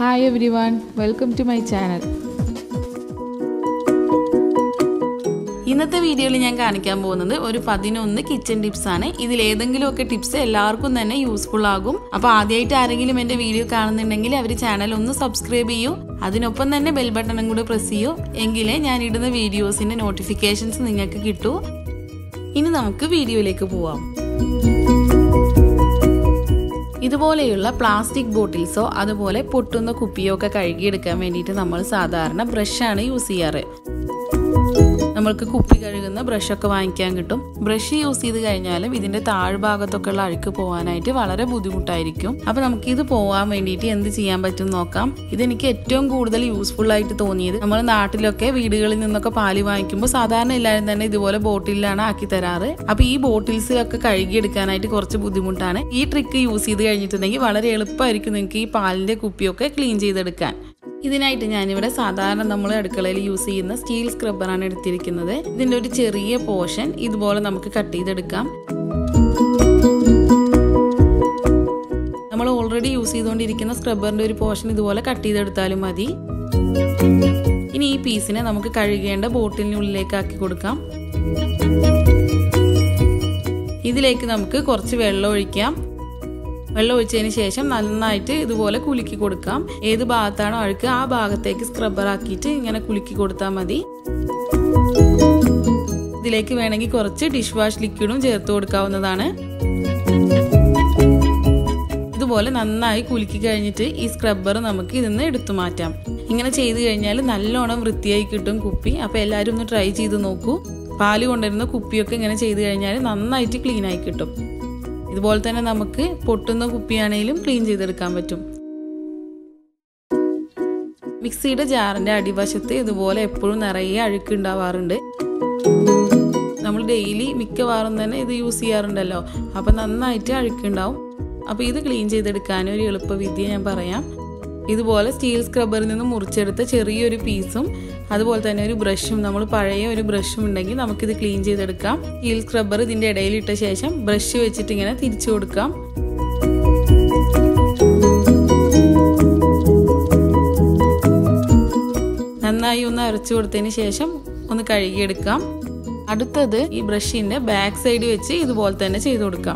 hi everyone welcome to my channel ഇന്നത്തെ വീഡിയോയിൽ ഞാൻ കാണിക്കാൻ പോകുന്നത് ഒരു പതിനൊന്ന് കിച്ചൺ ടിപ്സ് ആണ് ഇതിൽ ഏതെങ്കിലുമൊക്കെ ടിപ്സ് എല്ലാവർക്കും തന്നെ യൂസ്ഫുൾ ആകും അപ്പോൾ ആദ്യമായിട്ട് ആരെങ്കിലും എൻ്റെ വീഡിയോ കാണുന്നുണ്ടെങ്കിൽ അവർ ചാനൽ ഒന്ന് സബ്സ്ക്രൈബ് ചെയ്യൂ അതിനൊപ്പം തന്നെ ബെൽ ബട്ടണും കൂടെ പ്രസ് ചെയ്യൂ എങ്കിലേ ഞാൻ ഇടുന്ന വീഡിയോസിൻ്റെ നോട്ടിഫിക്കേഷൻസ് നിങ്ങൾക്ക് കിട്ടൂ ഇനി നമുക്ക് വീഡിയോയിലേക്ക് പോവാം ഇതുപോലെയുള്ള പ്ലാസ്റ്റിക് ബോട്ടിൽസോ അതുപോലെ പൊട്ടുന്ന കുപ്പിയോ ഒക്കെ കഴുകിയെടുക്കാൻ വേണ്ടിയിട്ട് നമ്മൾ സാധാരണ ബ്രഷാണ് യൂസ് ചെയ്യാറ് നമ്മൾക്ക് കുപ്പി കഴുകുന്ന ബ്രഷൊക്കെ വാങ്ങിക്കാൻ കിട്ടും ബ്രഷ് യൂസ് ചെയ്ത് കഴിഞ്ഞാലും ഇതിന്റെ താഴ്ഭാഗത്തൊക്കെ ഉള്ള അഴുക്ക് പോകാനായിട്ട് വളരെ ബുദ്ധിമുട്ടായിരിക്കും അപ്പൊ നമുക്ക് ഇത് പോകാൻ വേണ്ടിയിട്ട് എന്ത് ചെയ്യാൻ പറ്റും നോക്കാം ഇതെനിക്ക് ഏറ്റവും കൂടുതൽ യൂസ്ഫുൾ ആയിട്ട് തോന്നിയത് നമ്മൾ നാട്ടിലൊക്കെ വീടുകളിൽ നിന്നൊക്കെ പാല് വാങ്ങിക്കുമ്പോൾ സാധാരണ എല്ലാവരും തന്നെ ഇതുപോലെ ബോട്ടിലാണ് ആക്കി തരാറ് അപ്പൊ ഈ ബോട്ടിൽസിലൊക്കെ കഴുകിയെടുക്കാനായിട്ട് കുറച്ച് ബുദ്ധിമുട്ടാണ് ഈ ട്രിക്ക് യൂസ് ചെയ്ത് കഴിഞ്ഞിട്ടുണ്ടെങ്കിൽ വളരെ എളുപ്പമായിരിക്കും നിങ്ങൾക്ക് ഈ പാലിന്റെ കുപ്പിയൊക്കെ ക്ലീൻ ചെയ്തെടുക്കാൻ ഇതിനായിട്ട് ഞാനിവിടെ സാധാരണ നമ്മൾ അടുക്കളയിൽ യൂസ് ചെയ്യുന്ന സ്റ്റീൽ സ്ക്രബ്ബറാണ് എടുത്തിരിക്കുന്നത് ഇതിൻ്റെ ഒരു ചെറിയ പോർഷൻ ഇതുപോലെ നമുക്ക് കട്ട് ചെയ്തെടുക്കാം നമ്മൾ ഓൾറെഡി യൂസ് ചെയ്തുകൊണ്ടിരിക്കുന്ന സ്ക്രബ്ബറിൻ്റെ ഒരു പോർഷൻ ഇതുപോലെ കട്ട് ചെയ്തെടുത്താലും മതി ഇനി ഈ പീസിനെ നമുക്ക് കഴുകേണ്ട ബോട്ടിലിനുള്ളിലേക്ക് ആക്കി കൊടുക്കാം ഇതിലേക്ക് നമുക്ക് കുറച്ച് വെള്ളം ഒഴിക്കാം വെള്ളം ഒഴിച്ചതിന് ശേഷം നന്നായിട്ട് ഇതുപോലെ കുലുക്കി കൊടുക്കാം ഏത് ഭാഗത്താണോ അഴുക്ക് ആ ഭാഗത്തേക്ക് സ്ക്രബ്ബർ ആക്കിയിട്ട് ഇങ്ങനെ കുലുക്കി കൊടുത്താൽ മതി ഇതിലേക്ക് വേണമെങ്കിൽ കുറച്ച് ഡിഷ് വാഷ് ലിക്വിഡും ചേർത്ത് കൊടുക്കാവുന്നതാണ് ഇതുപോലെ നന്നായി കുലുക്കി കഴിഞ്ഞിട്ട് ഈ സ്ക്രബ്ബർ നമുക്ക് ഇതിന്ന് എടുത്തു മാറ്റാം ഇങ്ങനെ ചെയ്തു കഴിഞ്ഞാൽ നല്ലോണം വൃത്തിയായി കിട്ടും കുപ്പി അപ്പോൾ എല്ലാവരും ഒന്ന് ട്രൈ ചെയ്ത് നോക്കൂ പാല് കൊണ്ടുവരുന്ന കുപ്പിയൊക്കെ ഇങ്ങനെ ചെയ്തു കഴിഞ്ഞാൽ നന്നായിട്ട് ക്ലീൻ ആയി കിട്ടും ഇതുപോലെ തന്നെ നമുക്ക് പൊട്ടുന്ന കുപ്പിയാണെങ്കിലും ക്ലീൻ ചെയ്തെടുക്കാൻ പറ്റും മിക്സിയുടെ ജാറിന്റെ അടിവശത്ത് ഇതുപോലെ എപ്പോഴും നിറയെ അഴുക്ക് ഉണ്ടാവാറുണ്ട് നമ്മൾ ഡെയിലി മിക്കവാറും തന്നെ ഇത് യൂസ് ചെയ്യാറുണ്ടല്ലോ അപ്പൊ നന്നായിട്ട് അഴുക്കുണ്ടാവും അപ്പൊ ഇത് ക്ലീൻ ചെയ്തെടുക്കാൻ ഒരു എളുപ്പവിദ്യ ഞാൻ പറയാം ഇതുപോലെ സ്റ്റീൽ സ്ക്രബ്ബറിൽ നിന്ന് മുറിച്ചെടുത്ത ചെറിയൊരു പീസും അതുപോലെ തന്നെ ഒരു ബ്രഷും നമ്മൾ പഴയ ഒരു ബ്രഷും ഉണ്ടെങ്കിൽ നമുക്കിത് ക്ലീൻ ചെയ്തെടുക്കാം സ്റ്റീൽ സ്ക്രബ്ബർ ഇതിന്റെ ഇടയിൽ ഇട്ട ശേഷം ബ്രഷ് വെച്ചിട്ട് ഇങ്ങനെ തിരിച്ചു കൊടുക്കാം നന്നായി ഒന്ന് അരച്ചു കൊടുത്തതിന് ശേഷം ഒന്ന് കഴുകിയെടുക്കാം അടുത്തത് ഈ ബ്രഷിന്റെ ബാക്ക് സൈഡ് വെച്ച് ഇതുപോലെ തന്നെ ചെയ്തു കൊടുക്കാം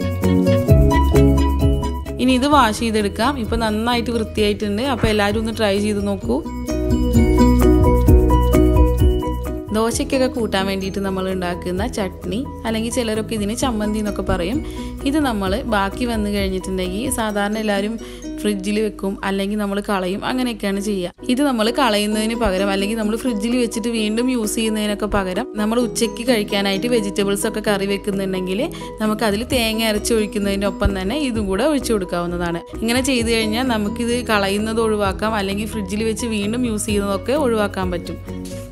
ഇനി ഇത് വാഷ് ചെയ്തെടുക്കാം ഇപ്പൊ നന്നായിട്ട് വൃത്തിയായിട്ടുണ്ട് അപ്പൊ എല്ലാവരും ഒന്ന് ട്രൈ ചെയ്ത് നോക്കൂ ദോശയ്ക്കൊക്കെ കൂട്ടാൻ വേണ്ടിയിട്ട് നമ്മൾ ഉണ്ടാക്കുന്ന ചട്നി അല്ലെങ്കിൽ ചിലരൊക്കെ ഇതിന് ചമ്മന്തി എന്നൊക്കെ പറയും ഇത് നമ്മൾ ബാക്കി വന്നു കഴിഞ്ഞിട്ടുണ്ടെങ്കിൽ സാധാരണ എല്ലാവരും ഫ്രിഡ്ജിൽ വെക്കും അല്ലെങ്കിൽ നമ്മൾ കളയും അങ്ങനെയൊക്കെയാണ് ചെയ്യുക ഇത് നമ്മൾ കളയുന്നതിന് പകരം അല്ലെങ്കിൽ നമ്മൾ ഫ്രിഡ്ജിൽ വെച്ചിട്ട് വീണ്ടും യൂസ് ചെയ്യുന്നതിനൊക്കെ പകരം നമ്മൾ ഉച്ചയ്ക്ക് കഴിക്കാനായിട്ട് വെജിറ്റബിൾസ് ഒക്കെ കറി വെക്കുന്നുണ്ടെങ്കിൽ നമുക്ക് അതിൽ തേങ്ങ അരച്ച് ഒഴിക്കുന്നതിൻ്റെ ഒപ്പം തന്നെ ഇതും കൂടെ ഒഴിച്ചു കൊടുക്കാവുന്നതാണ് ഇങ്ങനെ ചെയ്തു കഴിഞ്ഞാൽ നമുക്കിത് കളയുന്നത് ഒഴിവാക്കാം അല്ലെങ്കിൽ ഫ്രിഡ്ജിൽ വെച്ച് വീണ്ടും യൂസ് ചെയ്യുന്നതൊക്കെ ഒഴിവാക്കാൻ പറ്റും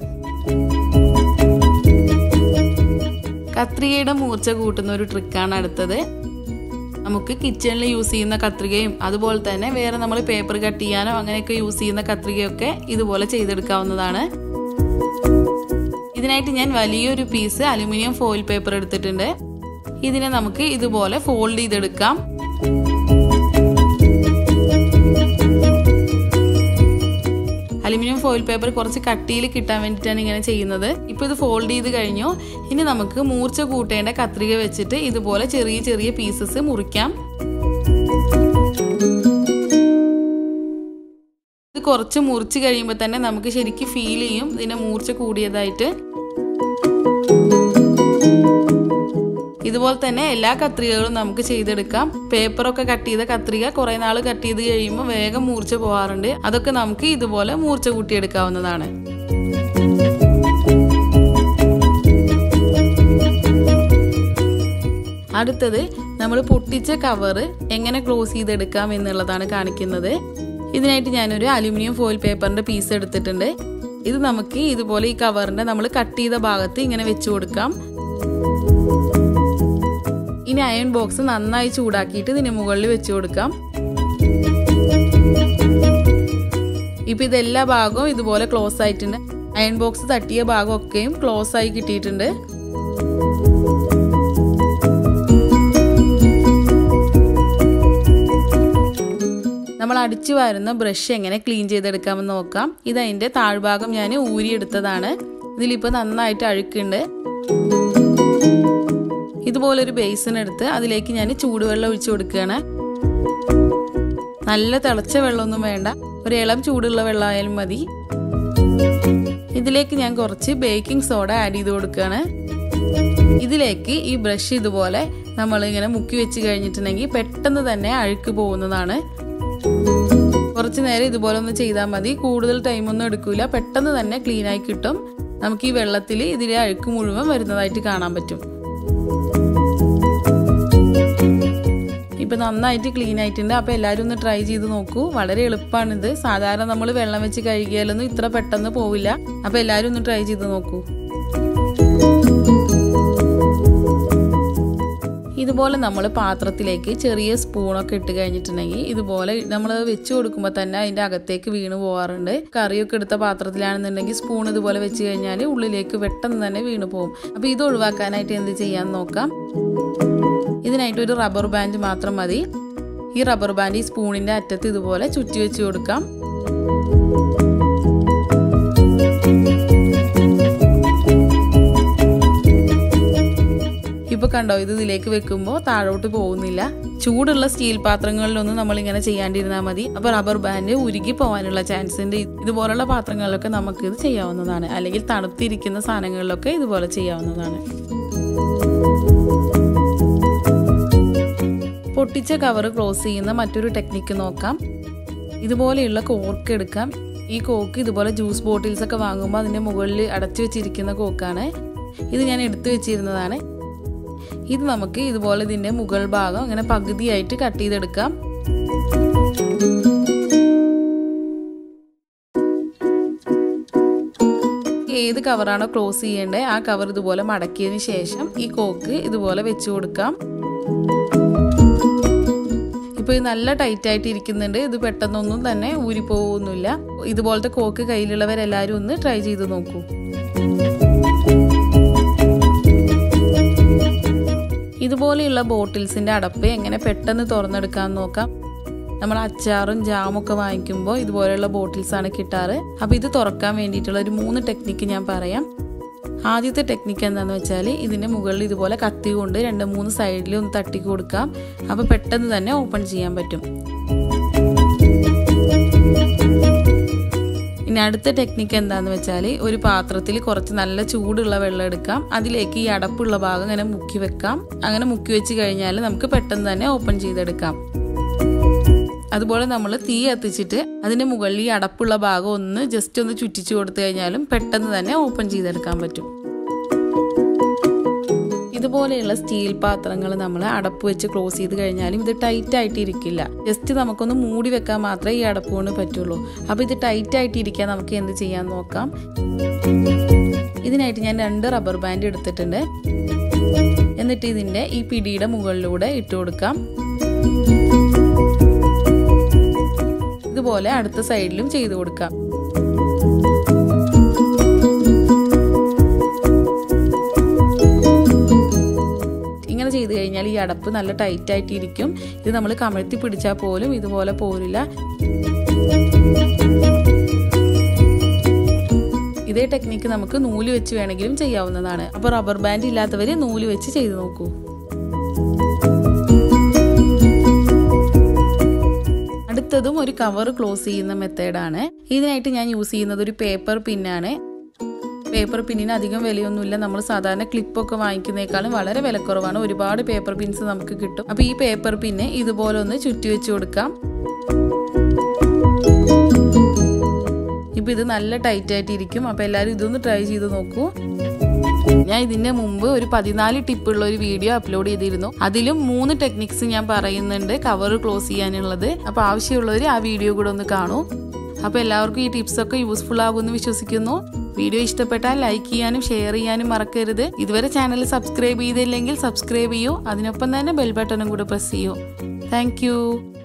കത്രികയുടെ മൂർച്ച കൂട്ടുന്ന ഒരു ട്രിക്കാണ് അടുത്തത് നമുക്ക് കിച്ചണിൽ യൂസ് ചെയ്യുന്ന കത്രികയും അതുപോലെ തന്നെ വേറെ നമ്മൾ പേപ്പർ കട്ട് ചെയ്യാനോ അങ്ങനെയൊക്കെ യൂസ് ചെയ്യുന്ന കത്രികയൊക്കെ ഇതുപോലെ ചെയ്തെടുക്കാവുന്നതാണ് ഇതിനായിട്ട് ഞാൻ വലിയൊരു പീസ് അലുമിനിയം ഫോയിൽ പേപ്പർ എടുത്തിട്ടുണ്ട് ഇതിനെ നമുക്ക് ഇതുപോലെ ഫോൾഡ് ചെയ്തെടുക്കാം അലുമിനിയം ഫോയിൽ പേപ്പർ കുറച്ച് കട്ടിയിൽ കിട്ടാൻ വേണ്ടിയിട്ടാണ് ഇങ്ങനെ ചെയ്യുന്നത് ഇപ്പോൾ ഇത് ഫോൾഡ് ചെയ്ത് കഴിഞ്ഞു ഇനി നമുക്ക് മൂർച്ച കൂട്ടേണ്ട കത്രിക വെച്ചിട്ട് ഇതുപോലെ ചെറിയ ചെറിയ പീസസ് മുറിക്കാം ഇത് കുറച്ച് മുറിച്ച് കഴിയുമ്പോൾ തന്നെ നമുക്ക് ശരിക്കും ഫീൽ ചെയ്യും ഇതിന്റെ മൂർച്ച കൂടിയതായിട്ട് ഇതുപോലെ തന്നെ എല്ലാ കത്രികകളും നമുക്ക് ചെയ്തെടുക്കാം പേപ്പറൊക്കെ കട്ട് ചെയ്ത കത്രിക കുറെ നാൾ കട്ട് ചെയ്ത് കഴിയുമ്പോൾ വേഗം മൂർച്ച പോകാറുണ്ട് അതൊക്കെ നമുക്ക് ഇതുപോലെ മൂർച്ച കൂട്ടിയെടുക്കാവുന്നതാണ് അടുത്തത് നമ്മൾ പൊട്ടിച്ച കവറ് എങ്ങനെ ക്ലോസ് ചെയ്തെടുക്കാം എന്നുള്ളതാണ് കാണിക്കുന്നത് ഇതിനായിട്ട് ഞാനൊരു അലുമിനിയം ഫോയിൽ പേപ്പറിന്റെ പീസ് എടുത്തിട്ടുണ്ട് ഇത് നമുക്ക് ഇതുപോലെ ഈ കവറിന്റെ നമ്മൾ കട്ട് ചെയ്ത ഭാഗത്ത് ഇങ്ങനെ വെച്ചു കൊടുക്കാം ഇനി അയൺ ബോക്സ് നന്നായി ചൂടാക്കിയിട്ട് ഇതിന് മുകളിൽ വെച്ചു കൊടുക്കാം ഇപ്പൊ ഇതെല്ലാ ഭാഗവും ഇതുപോലെ ക്ലോസ് ആയിട്ടുണ്ട് അയൺ ബോക്സ് തട്ടിയ ഭാഗം ഒക്കെയും ക്ലോസ് ആയി കിട്ടിയിട്ടുണ്ട് നമ്മൾ അടിച്ചു വരുന്ന ബ്രഷ് എങ്ങനെ ക്ലീൻ ചെയ്തെടുക്കാമെന്ന് നോക്കാം ഇതതിൻ്റെ താഴ്ഭാഗം ഞാൻ ഊരിയെടുത്തതാണ് ഇതിലിപ്പോൾ നന്നായിട്ട് അഴുക്കുണ്ട് ഇതുപോലൊരു ബേസിൻ എടുത്ത് അതിലേക്ക് ഞാൻ ചൂടുവെള്ളം ഒഴിച്ചു കൊടുക്കുകയാണ് നല്ല തിളച്ച വെള്ളമൊന്നും വേണ്ട ഒരു ഇളം ചൂടുള്ള വെള്ളമായാലും മതി ഇതിലേക്ക് ഞാൻ കുറച്ച് ബേക്കിംഗ് സോഡ ആഡ് ചെയ്ത് കൊടുക്കുകയാണ് ഇതിലേക്ക് ഈ ബ്രഷ് ഇതുപോലെ നമ്മൾ ഇങ്ങനെ മുക്കി വെച്ച് കഴിഞ്ഞിട്ടുണ്ടെങ്കിൽ പെട്ടെന്ന് തന്നെ അഴുക്ക് പോകുന്നതാണ് കുറച്ച് നേരം ഇതുപോലെ ഒന്ന് ചെയ്താൽ മതി കൂടുതൽ ടൈമൊന്നും എടുക്കില്ല പെട്ടെന്ന് തന്നെ ക്ലീൻ ആയി കിട്ടും നമുക്ക് ഈ വെള്ളത്തിൽ ഇതിലെ അഴുക്ക് മുഴുവൻ വരുന്നതായിട്ട് കാണാൻ പറ്റും ഇപ്പം നന്നായിട്ട് ക്ലീൻ ആയിട്ടുണ്ട് അപ്പോൾ എല്ലാവരും ഒന്ന് ട്രൈ ചെയ്ത് നോക്കൂ വളരെ എളുപ്പമാണിത് സാധാരണ നമ്മൾ വെള്ളം വെച്ച് കഴുകിയാലൊന്നും ഇത്ര പെട്ടെന്ന് പോവില്ല അപ്പോൾ എല്ലാവരും ഒന്ന് ട്രൈ ചെയ്ത് നോക്കൂ ഇതുപോലെ നമ്മൾ പാത്രത്തിലേക്ക് ചെറിയ സ്പൂണൊക്കെ ഇട്ട് കഴിഞ്ഞിട്ടുണ്ടെങ്കിൽ ഇതുപോലെ നമ്മൾ വെച്ച് കൊടുക്കുമ്പോൾ തന്നെ അതിൻ്റെ അകത്തേക്ക് വീണ് പോകാറുണ്ട് കറിയൊക്കെ എടുത്ത പാത്രത്തിലാണെന്നുണ്ടെങ്കിൽ സ്പൂൺ ഇതുപോലെ വെച്ച് കഴിഞ്ഞാൽ ഉള്ളിലേക്ക് പെട്ടെന്ന് തന്നെ വീണ് പോകും അപ്പോൾ ഇത് ഒഴിവാക്കാനായിട്ട് എന്ത് ചെയ്യാൻ നോക്കാം ഇതിനായിട്ട് ഒരു റബ്ബർ ബാൻഡ് മാത്രം മതി ഈ റബ്ബർ ബാൻഡ് ഈ സ്പൂണിൻ്റെ അറ്റത്ത് ഇതുപോലെ ചുറ്റി വെച്ച് കൊടുക്കാം ഇപ്പൊ കണ്ടോ ഇത് ഇതിലേക്ക് വെക്കുമ്പോൾ താഴോട്ട് പോകുന്നില്ല ചൂടുള്ള സ്റ്റീൽ പാത്രങ്ങളിലൊന്നും നമ്മൾ ഇങ്ങനെ ചെയ്യാണ്ടിരുന്നാൽ മതി അപ്പൊ റബ്ബർ ബാൻഡ് ഉരുകി പോകാനുള്ള ചാൻസ് ഉണ്ട് ഇതുപോലുള്ള പാത്രങ്ങളിലൊക്കെ നമുക്ക് ഇത് ചെയ്യാവുന്നതാണ് അല്ലെങ്കിൽ തണുത്തിരിക്കുന്ന സാധനങ്ങളിലൊക്കെ ഇതുപോലെ ചെയ്യാവുന്നതാണ് പൊട്ടിച്ച കവർ ക്ലോസ് ചെയ്യുന്ന മറ്റൊരു ടെക്നിക്ക് നോക്കാം ഇതുപോലെയുള്ള കോർക്ക് എടുക്കാം ഈ കോക്ക് ഇതുപോലെ ജ്യൂസ് ബോട്ടിൽസ് ഒക്കെ വാങ്ങുമ്പോൾ അതിൻ്റെ മുകളിൽ അടച്ചു വെച്ചിരിക്കുന്ന കോക്കാണ് ഇത് ഞാൻ എടുത്തു വെച്ചിരുന്നതാണ് ഇത് നമുക്ക് ഇതുപോലെ ഇതിൻ്റെ മുകൾ ഭാഗം ഇങ്ങനെ പകുതിയായിട്ട് കട്ട് ചെയ്തെടുക്കാം ഏത് കവറാണോ ക്ലോസ് ചെയ്യേണ്ടത് ആ കവർ ഇതുപോലെ മടക്കിയതിന് ശേഷം ഈ കോക്ക് ഇതുപോലെ വെച്ച് കൊടുക്കാം ഇപ്പോൾ ഇത് നല്ല ടൈറ്റ് ആയിട്ട് ഇരിക്കുന്നുണ്ട് ഇത് പെട്ടെന്നൊന്നും തന്നെ ഊരിപ്പോകുന്നില്ല ഇതുപോലത്തെ കോക്ക് കയ്യിലുള്ളവരെല്ലാവരും ഒന്ന് ട്രൈ ചെയ്ത് നോക്കൂ ഇതുപോലെയുള്ള ബോട്ടിൽസിന്റെ അടപ്പ് എങ്ങനെ പെട്ടെന്ന് തുറന്നെടുക്കാൻ നോക്കാം നമ്മൾ അച്ചാറും ജാമൊക്കെ വാങ്ങിക്കുമ്പോൾ ഇതുപോലെയുള്ള ബോട്ടിൽസ് ആണ് കിട്ടാറ് അപ്പോൾ ഇത് തുറക്കാൻ വേണ്ടിയിട്ടുള്ള ഒരു മൂന്ന് ടെക്നിക്ക് ഞാൻ പറയാം ആദ്യത്തെ ടെക്നിക്ക് എന്താണെന്ന് വെച്ചാൽ ഇതിൻ്റെ മുകളിൽ ഇതുപോലെ കത്തി കൊണ്ട് രണ്ട് മൂന്ന് സൈഡിൽ ഒന്ന് തട്ടി കൊടുക്കാം അപ്പോൾ പെട്ടെന്ന് തന്നെ ഓപ്പൺ ചെയ്യാൻ പറ്റും ഇനി അടുത്ത ടെക്നിക്ക് എന്താണെന്ന് വെച്ചാൽ ഒരു പാത്രത്തിൽ കുറച്ച് നല്ല ചൂടുള്ള വെള്ളം എടുക്കാം അതിലേക്ക് ഈ അടപ്പുള്ള ഭാഗം ഇങ്ങനെ മുക്കി വെക്കാം അങ്ങനെ മുക്കി വെച്ച് കഴിഞ്ഞാൽ നമുക്ക് പെട്ടെന്ന് തന്നെ ഓപ്പൺ ചെയ്തെടുക്കാം അതുപോലെ നമ്മൾ തീ കത്തിച്ചിട്ട് അതിൻ്റെ മുകളിൽ ഈ അടപ്പുള്ള ഭാഗം ഒന്ന് ജസ്റ്റ് ഒന്ന് ചുറ്റിച്ചു കൊടുത്തു കഴിഞ്ഞാലും പെട്ടെന്ന് തന്നെ ഓപ്പൺ ചെയ്തെടുക്കാൻ പറ്റും ഇതുപോലെയുള്ള സ്റ്റീൽ പാത്രങ്ങൾ നമ്മൾ അടപ്പ് വെച്ച് ക്ലോസ് ചെയ്ത് കഴിഞ്ഞാലും ഇത് ടൈറ്റ് ആയിട്ട് ഇരിക്കില്ല ജസ്റ്റ് നമുക്കൊന്ന് മൂടി വെക്കാൻ മാത്രമേ ഈ അടപ്പ് കൊണ്ട് പറ്റുള്ളൂ അപ്പോൾ ഇത് ടൈറ്റ് ആയിട്ട് ഇരിക്കാൻ നമുക്ക് എന്ത് ചെയ്യാൻ നോക്കാം ഇതിനായിട്ട് ഞാൻ രണ്ട് റബ്ബർ ബാൻഡ് എടുത്തിട്ടുണ്ട് എന്നിട്ട് ഇതിൻ്റെ ഈ പിടിയുടെ മുകളിലൂടെ ഇട്ട് കൊടുക്കാം ഇതുപോലെ അടുത്ത സൈഡിലും ചെയ്തു കൊടുക്കാം ഇങ്ങനെ ചെയ്ത് കഴിഞ്ഞാൽ ഈ അടപ്പ് നല്ല ടൈറ്റ് ആയിട്ടിരിക്കും ഇത് നമ്മൾ കമഴ്ത്തി പിടിച്ചാൽ പോലും ഇതുപോലെ പോരില്ല ഇതേ ടെക്നിക്ക് നമുക്ക് നൂല് വെച്ച് വേണമെങ്കിലും ചെയ്യാവുന്നതാണ് അപ്പോൾ റബ്ബർ ബാൻഡ് ഇല്ലാത്തവർ നൂല് വെച്ച് ചെയ്ത് നോക്കൂ അടുത്തതും ഒരു കവർ ക്ലോസ് ചെയ്യുന്ന മെത്തേഡാണ് ഇതിനായിട്ട് ഞാൻ യൂസ് ചെയ്യുന്നത് ഒരു പേപ്പർ പിന്നാണ് പേപ്പർ പിന്നിന് അധികം വിലയൊന്നുമില്ല നമ്മൾ സാധാരണ ക്ലിപ്പൊക്കെ വാങ്ങിക്കുന്നേക്കാളും വളരെ വിലക്കുറവാണ് ഒരുപാട് പേപ്പർ പിൻസ് നമുക്ക് കിട്ടും അപ്പോൾ ഈ പേപ്പർ പിന്നെ ഇതുപോലെ ഒന്ന് ചുറ്റി വെച്ച് കൊടുക്കാം ഇപ്പം ഇത് നല്ല ടൈറ്റ് ആയിട്ട് ഇരിക്കും അപ്പോൾ എല്ലാവരും ഇതൊന്ന് ട്രൈ ചെയ്ത് നോക്കൂ ഞാൻ ഇതിന്റെ മുമ്പ് ഒരു പതിനാല് ടിപ്പുള്ള ഒരു വീഡിയോ അപ്ലോഡ് ചെയ്തിരുന്നു അതിലും മൂന്ന് ടെക്നിക്സ് ഞാൻ പറയുന്നുണ്ട് കവർ ക്ലോസ് ചെയ്യാനുള്ളത് അപ്പോൾ ആവശ്യമുള്ളവർ ആ വീഡിയോ കൂടെ ഒന്ന് കാണൂ അപ്പോൾ എല്ലാവർക്കും ഈ ടിപ്സ് ഒക്കെ യൂസ്ഫുൾ ആകുമെന്ന് വിശ്വസിക്കുന്നു വീഡിയോ ഇഷ്ടപ്പെട്ടാൽ ലൈക്ക് ചെയ്യാനും ഷെയർ ചെയ്യാനും മറക്കരുത് ഇതുവരെ ചാനൽ സബ്സ്ക്രൈബ് ചെയ്തില്ലെങ്കിൽ സബ്സ്ക്രൈബ് ചെയ്യൂ അതിനൊപ്പം തന്നെ ബെൽ ബട്ടണും കൂടെ പ്രസ് ചെയ്യൂ താങ്ക്